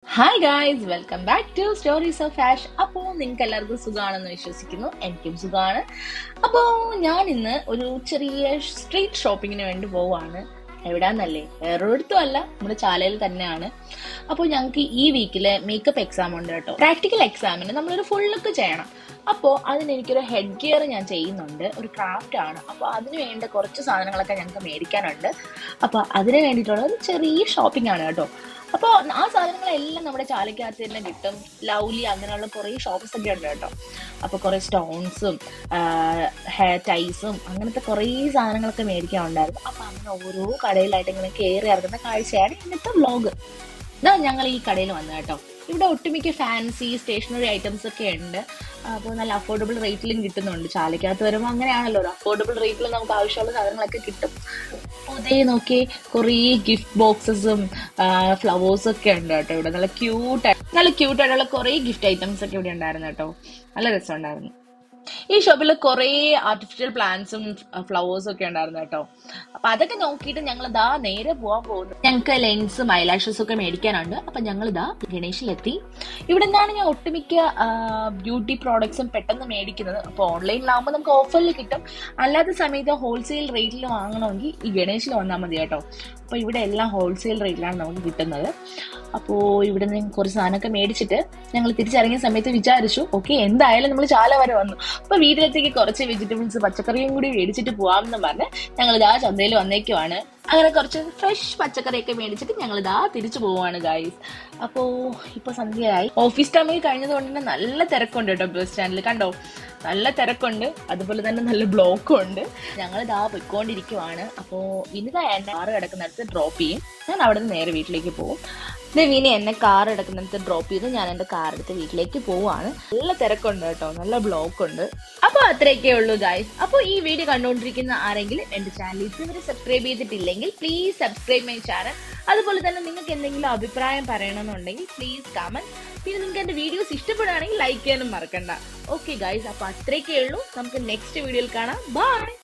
hi guys welcome back to stories of fash അപ്പോൾ നിങ്ങൾക്ക് എല്ലാവർക്കും സുഖമാണെന്ന് വിശ്വസിക്കുന്നു എനിക്കും സുഖമാണ് അപ്പോൾ ഞാൻ ഇന്ന് ഒരു ചെറിയ സ്ട്രീറ്റ് ഷോപ്പിങ്ങിന് വേണ്ടി പോവാണ് എവിടാന്നല്ലേ വേറൊരിടത്തും അല്ല നമ്മുടെ ചാലയിൽ തന്നെയാണ് അപ്പോൾ ഞങ്ങൾക്ക് ഈ വീക്കിലെ മേക്കപ്പ് എക്സാം ഉണ്ട് കേട്ടോ പ്രാക്ടിക്കൽ എക്സാമിന് നമ്മളൊരു ഫുൾ ലുക്ക് ചെയ്യണം അപ്പോൾ അതിന് എനിക്കൊരു ഹെഡ് ഗിയർ ഞാൻ ചെയ്യുന്നുണ്ട് ഒരു ക്രാഫ്റ്റ് ആണ് അപ്പോൾ അതിന് വേണ്ട കുറച്ച് സാധനങ്ങളൊക്കെ ഞങ്ങൾക്ക് മേടിക്കാനുണ്ട് അപ്പോൾ അതിന് വേണ്ടിയിട്ടുള്ള ഒരു ചെറിയ ഷോപ്പിംഗ് ആണ് കേട്ടോ അപ്പോൾ ആ സാധനങ്ങളെല്ലാം നമ്മുടെ ചാലക്കകത്ത് തന്നെ കിട്ടും ലൗലി അങ്ങനെയുള്ള കുറേ ഷോപ്സ് ഒക്കെ ഉണ്ട് കേട്ടോ അപ്പോൾ കുറേ സ്റ്റോൺസും ഹെയർ ടൈസും അങ്ങനത്തെ കുറേ സാധനങ്ങളൊക്കെ മേടിക്കാനുണ്ടായിരുന്നു അപ്പോൾ അങ്ങനെ ഓരോ കടയിലായിട്ട് ഇങ്ങനെ കയറി ഇറങ്ങുന്ന കാഴ്ചയാണ് ഇന്നത്തെ വ്ലോഗ് ഇതാ ഞങ്ങൾ ഈ കടയിൽ വന്നത് കേട്ടോ ഇവിടെ ഒട്ടുമിക്ക ഫാൻസി സ്റ്റേഷനറി ഐറ്റംസ് ഒക്കെ ഉണ്ട് അപ്പോൾ നല്ല അഫോർഡബിൾ റേറ്റിലും കിട്ടുന്നുണ്ട് ചാലക്കകത്ത് വരുമ്പോൾ അങ്ങനെയാണല്ലോ ഒരു അഫോർഡബിൾ റേറ്റിൽ നമുക്ക് ആവശ്യമുള്ള സാധനങ്ങളൊക്കെ കിട്ടും അപ്പോൾ ഇതേ നോക്കി കുറേ ഗിഫ്റ്റ് ബോക്സസും ഫ്ലവേഴ്സും ഒക്കെ ഉണ്ട് കേട്ടോ ഇവിടെ നല്ല ക്യൂട്ട് നല്ല ക്യൂട്ട് ആയിട്ടുള്ള കുറേ ഗിഫ്റ്റ് ഐറ്റംസ് ഒക്കെ ഇവിടെ ഉണ്ടായിരുന്നു കേട്ടോ നല്ല രസമുണ്ടായിരുന്നു ഈ ഷോപ്പിൽ കുറേ ആർട്ടിഫിഷ്യൽ പ്ലാന്റ്സും ഫ്ലവേഴ്സും ഒക്കെ ഉണ്ടായിരുന്നു കേട്ടോ അപ്പൊ അതൊക്കെ നോക്കിയിട്ട് ഞങ്ങൾ ഇതാ നേരെ പോവാൻ പോകുന്നു ഞങ്ങൾക്ക് ലെൻസും ഐലാഷസും ഒക്കെ മേടിക്കാനുണ്ട് അപ്പൊ ഞങ്ങൾ ഇതാ ഗണേഷിലെത്തി ഇവിടെ നിന്നാണ് ഞാൻ ഒട്ടുമിക്ക ബ്യൂട്ടി പ്രോഡക്ട്സും പെട്ടെന്ന് മേടിക്കുന്നത് അപ്പോൾ ഓൺലൈനിലാകുമ്പോൾ നമുക്ക് ഓഫറിൽ കിട്ടും അല്ലാത്ത സമയത്ത് ഹോൾസെയിൽ റേറ്റിൽ വാങ്ങണമെങ്കിൽ ഈ ഗണേഷിൽ വന്നാൽ മതി കേട്ടോ അപ്പോൾ ഇവിടെ എല്ലാം ഹോൾസെയിൽ റേറ്റിലാണ് നമുക്ക് കിട്ടുന്നത് അപ്പോൾ ഇവിടെ നിന്ന് കുറച്ച് സാധനമൊക്കെ മേടിച്ചിട്ട് ഞങ്ങൾ തിരിച്ചിറങ്ങിയ സമയത്ത് വിചാരിച്ചു ഓക്കെ എന്തായാലും നമ്മൾ ചാല വരെ വന്നു അപ്പൊ വീട്ടിലത്തേക്ക് കുറച്ച് വെജിറ്റബിൾസ് പച്ചക്കറിയും കൂടി മേടിച്ചിട്ട് പോവാമെന്ന് പറഞ്ഞ് ഞങ്ങൾ ഇതാ ചന്തയിൽ വന്നേക്കുവാണ് അങ്ങനെ കുറച്ച് ഫ്രഷ് പച്ചക്കറിയൊക്കെ മേടിച്ചിട്ട് ഞങ്ങൾ ഇതാ തിരിച്ചു പോവാണ് ഗായ്സ് അപ്പോ ഇപ്പൊ സന്ധ്യയായി ഓഫീസ് ടൈമിൽ കഴിഞ്ഞതുകൊണ്ട് തന്നെ നല്ല തിരക്കുണ്ട് കേട്ടോ ബസ് സ്റ്റാൻഡിൽ കണ്ടോ നല്ല തിരക്കുണ്ട് അതുപോലെ തന്നെ നല്ല ബ്ലോക്കും ഉണ്ട് ഞങ്ങൾ ഇതാ പൊയ്ക്കൊണ്ടിരിക്കുവാണ് അപ്പോൾ ഇനിതാ എന്നെ കാറ് കിടക്കുന്നിടത്ത് ഡ്രോപ്പ് ചെയ്യും ഞാൻ അവിടെ നിന്ന് നേരെ വീട്ടിലേക്ക് പോകും വിനി എന്നെ കാർ എടുക്കുന്നിടത്ത് ഡ്രോപ്പ് ചെയ്ത് ഞാൻ എൻ്റെ കാർ എടുത്ത് വീട്ടിലേക്ക് പോവാണ് നല്ല തിരക്കുണ്ട് കേട്ടോ നല്ല ബ്ലോക്ക് ഉണ്ട് അപ്പോൾ അത്രയൊക്കെ ഉള്ളൂ ഗായ്സ് അപ്പോൾ ഈ വീഡിയോ കണ്ടുകൊണ്ടിരിക്കുന്ന ആരെങ്കിലും എൻ്റെ ചാനൽ ഇതുവരെ സബ്സ്ക്രൈബ് ചെയ്തിട്ടില്ലെങ്കിൽ പ്ലീസ് സബ്സ്ക്രൈബ് മൈ ചാനൽ അതുപോലെ തന്നെ നിങ്ങൾക്ക് എന്തെങ്കിലും അഭിപ്രായം പറയണമെന്നുണ്ടെങ്കിൽ പ്ലീസ് കമന്റ് പിന്നെ നിങ്ങൾക്ക് എൻ്റെ വീഡിയോസ് ഇഷ്ടപ്പെടുകയാണെങ്കിൽ ലൈക്ക് ചെയ്യാനും മറക്കണ്ട ഓക്കെ ഗായ്സ് അപ്പോൾ അത്രയൊക്കെ ഉള്ളൂ നമുക്ക് നെക്സ്റ്റ് വീഡിയോയിൽ കാണാം ബൈ